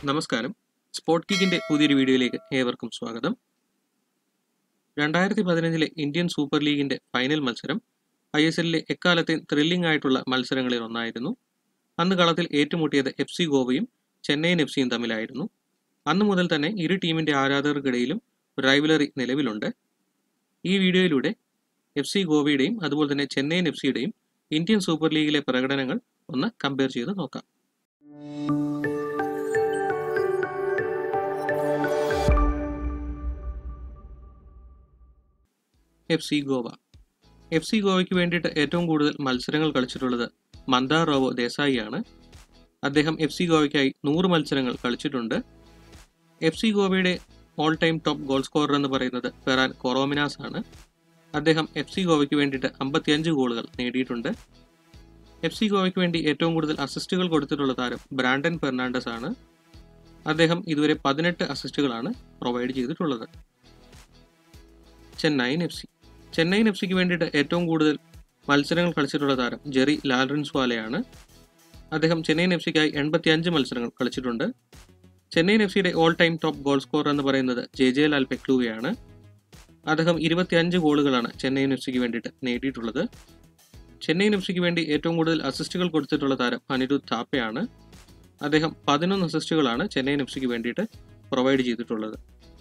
നമസ്കാരം സ്പോർട്ട് കിക്കിന്റെ പുതിയൊരു വീഡിയോയിലേക്ക് ഏവർക്കും സ്വാഗതം രണ്ടായിരത്തി പതിനഞ്ചിലെ ഇന്ത്യൻ സൂപ്പർ ലീഗിന്റെ ഫൈനൽ മത്സരം ഐ എസ് എല്ലിലെ എക്കാലത്തെയും ത്രില്ലിംഗ് ആയിട്ടുള്ള മത്സരങ്ങളിൽ ഒന്നായിരുന്നു അന്ന് കളത്തിൽ ഏറ്റുമുട്ടിയത് എഫ് സി ഗോവയും ചെന്നൈയിൻ എഫ് സിയും തമ്മിലായിരുന്നു അന്ന് മുതൽ തന്നെ ഇരു ടീമിന്റെ ആരാധകർക്കിടയിലും ഒരു റൈവലറി നിലവിലുണ്ട് ഈ വീഡിയോയിലൂടെ എഫ് സി ഗോവയുടെയും അതുപോലെ തന്നെ ചെന്നൈയിൻ എഫ് സിയുടെയും ഇന്ത്യൻ സൂപ്പർ ലീഗിലെ പ്രകടനങ്ങൾ ഒന്ന് കമ്പയർ ചെയ്ത് നോക്കാം F C Goa F C ഗോവയ്ക്ക് വേണ്ടിയിട്ട് ഏറ്റവും കൂടുതൽ മത്സരങ്ങൾ കളിച്ചിട്ടുള്ളത് മന്ദാർ റോവോ ദേശായിയാണ് അദ്ദേഹം എഫ് സി ഗോവയ്ക്കായി നൂറ് മത്സരങ്ങൾ കളിച്ചിട്ടുണ്ട് എഫ് സി ഗോവയുടെ all time top goal scorer എന്ന് പറയുന്നത് ഫെറാൻ കൊറോമിനാസ് ആണ് അദ്ദേഹം എഫ് സി ഗോവയ്ക്ക് വേണ്ടിയിട്ട് അമ്പത്തിയഞ്ച് ഗോളുകൾ നേടിയിട്ടുണ്ട് എഫ് സി ഗോവയ്ക്ക് വേണ്ടി ഏറ്റവും കൂടുതൽ അസിസ്റ്റുകൾ കൊടുത്തിട്ടുള്ള താരം ബ്രാൻഡൻ ഫെർണാണ്ടസ് ആണ് അദ്ദേഹം ഇതുവരെ പതിനെട്ട് അസിസ്റ്റുകളാണ് പ്രൊവൈഡ് ചെയ്തിട്ടുള്ളത് Chennaiyin F C Chennaiyin F സിക്ക് വേണ്ടിയിട്ട് ഏറ്റവും കൂടുതൽ മത്സരങ്ങൾ കളിച്ചിട്ടുള്ള താരം ജെറി ലാൽറിൻസ്വാലയാണ് അദ്ദേഹം ചെന്നൈയിൻ എഫ് സിക്കായി എൺപത്തി അഞ്ച് മത്സരങ്ങൾ കളിച്ചിട്ടുണ്ട് ചെന്നൈയിൻ എഫ് സിയുടെ all time top goal scorer എന്ന് പറയുന്നത് ജെ ജെ ലാൽ പെക്ലൂവയാണ് അദ്ദേഹം ഇരുപത്തിയഞ്ച് ഗോളുകളാണ് ചെന്നൈയിൻ എഫ് സിക്ക് വേണ്ടിയിട്ട് നേടിയിട്ടുള്ളത് ചെന്നൈയിൻ എഫ് സിക്ക് വേണ്ടി ഏറ്റവും കൂടുതൽ അസിസ്റ്റുകൾ കൊടുത്തിട്ടുള്ള താരം അനിരുദ്ധ് താപ്പയാണ് അദ്ദേഹം പതിനൊന്ന് അസിസ്റ്റുകളാണ് ചെന്നൈയിൻ എഫ് സിക്ക് വേണ്ടിയിട്ട് പ്രൊവൈഡ് ചെയ്തിട്ടുള്ളത്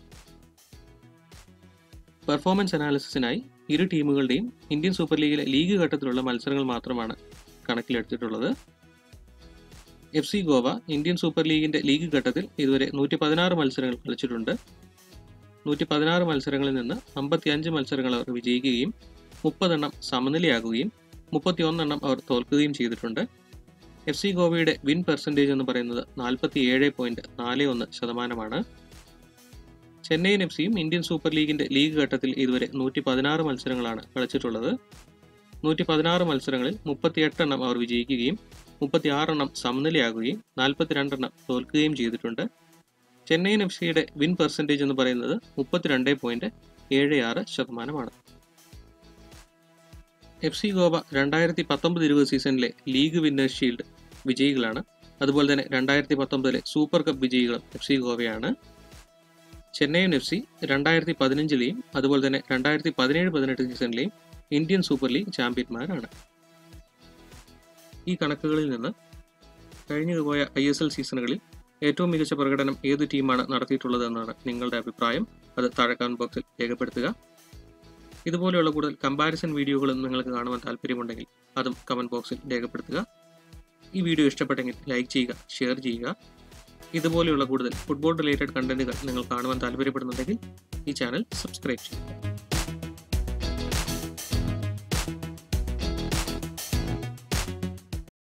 പെർഫോമൻസ് അനാലിസിസിനായി ഇരു ടീമുകളുടെയും ഇന്ത്യൻ സൂപ്പർ ലീഗിലെ ലീഗ് ഘട്ടത്തിലുള്ള മത്സരങ്ങൾ മാത്രമാണ് കണക്കിലെടുത്തിട്ടുള്ളത് F C Goa Indian super ലീഗിന്റെ ലീഗ് ഘട്ടത്തിൽ ഇതുവരെ നൂറ്റി പതിനാറ് മത്സരങ്ങൾ കളിച്ചിട്ടുണ്ട് നൂറ്റി പതിനാറ് മത്സരങ്ങളിൽ നിന്ന് അമ്പത്തിയഞ്ച് മത്സരങ്ങൾ അവർ വിജയിക്കുകയും മുപ്പതെണ്ണം സമനിലയാകുകയും മുപ്പത്തിയൊന്നെണ്ണം അവർ തോൽക്കുകയും ചെയ്തിട്ടുണ്ട് എഫ് സി ഗോവയുടെ വിൻ പെർസെൻറ്റേജ് എന്ന് പറയുന്നത് നാൽപ്പത്തി ഏഴ് പോയിന്റ് നാല് ഒന്ന് ശതമാനമാണ് ചെന്നൈയിൻ എഫ് സിയും ഇന്ത്യൻ സൂപ്പർ ലീഗിന്റെ ലീഗ് ഘട്ടത്തിൽ ഇതുവരെ നൂറ്റി പതിനാറ് മത്സരങ്ങളാണ് കളിച്ചിട്ടുള്ളത് നൂറ്റി പതിനാറ് മത്സരങ്ങളിൽ മുപ്പത്തിയെട്ടെണ്ണം അവർ വിജയിക്കുകയും മുപ്പത്തിയാറെണ്ണം സമനിലയാകുകയും നാൽപ്പത്തിരണ്ടെണ്ണം തോൽക്കുകയും ചെയ്തിട്ടുണ്ട് ചെന്നൈയിൻ എഫ് സിയുടെ വിൻ പെർസെൻറ്റേജ് എന്ന് പറയുന്നത് മുപ്പത്തിരണ്ട് പോയിന്റ് ഏഴ് ആറ് ശതമാനമാണ് എഫ് സി ഗോവ രണ്ടായിരത്തി പത്തൊമ്പത് ഇരുപത് സീസണിലെ ലീഗ് വിന്നേഴ്സ് ഷീൽഡ് വിജയികളാണ് അതുപോലെ തന്നെ രണ്ടായിരത്തി പത്തൊമ്പതിലെ സൂപ്പർ കപ്പ് വിജയികളും എഫ് സി ഗോവയാണ് ചെന്നൈയിൻ എഫ് സി രണ്ടായിരത്തി പതിനഞ്ചിലെയും അതുപോലെ തന്നെ രണ്ടായിരത്തി പതിനേഴ് പതിനെട്ട് സീസണിലെയും ഇന്ത്യൻ സൂപ്പർ ലീഗ് ചാമ്പ്യന്മാരാണ് ഈ കണക്കുകളിൽ നിന്ന് കഴിഞ്ഞുപോയ ഐ എസ് എൽ സീസണുകളിൽ ഏറ്റവും മികച്ച പ്രകടനം ഏത് ടീമാണ് നടത്തിയിട്ടുള്ളതെന്നാണ് നിങ്ങളുടെ അഭിപ്രായം അത് താഴെ കമന്റ് ബോക്സിൽ രേഖപ്പെടുത്തുക ഇതുപോലെയുള്ള കൂടുതൽ കമ്പാരിസൺ വീഡിയോകളും നിങ്ങൾക്ക് കാണുവാൻ താല്പര്യമുണ്ടെങ്കിൽ അതും കമന്റ് ബോക്സിൽ രേഖപ്പെടുത്തുക ഈ വീഡിയോ ഇഷ്ടപ്പെട്ടെങ്കിൽ ലൈക്ക് ചെയ്യുക ഷെയർ ചെയ്യുക ഇതുപോലെയുള്ള കൂടുതൽ ഫുട്ബോൾ റിലേറ്റഡ് കണ്ടന്റുകൾ നിങ്ങൾ കാണുവാൻ താല്പര്യപ്പെടുന്നുണ്ടെങ്കിൽ ഈ ചാനൽ സബ്സ്ക്രൈബ് ചെയ്യുക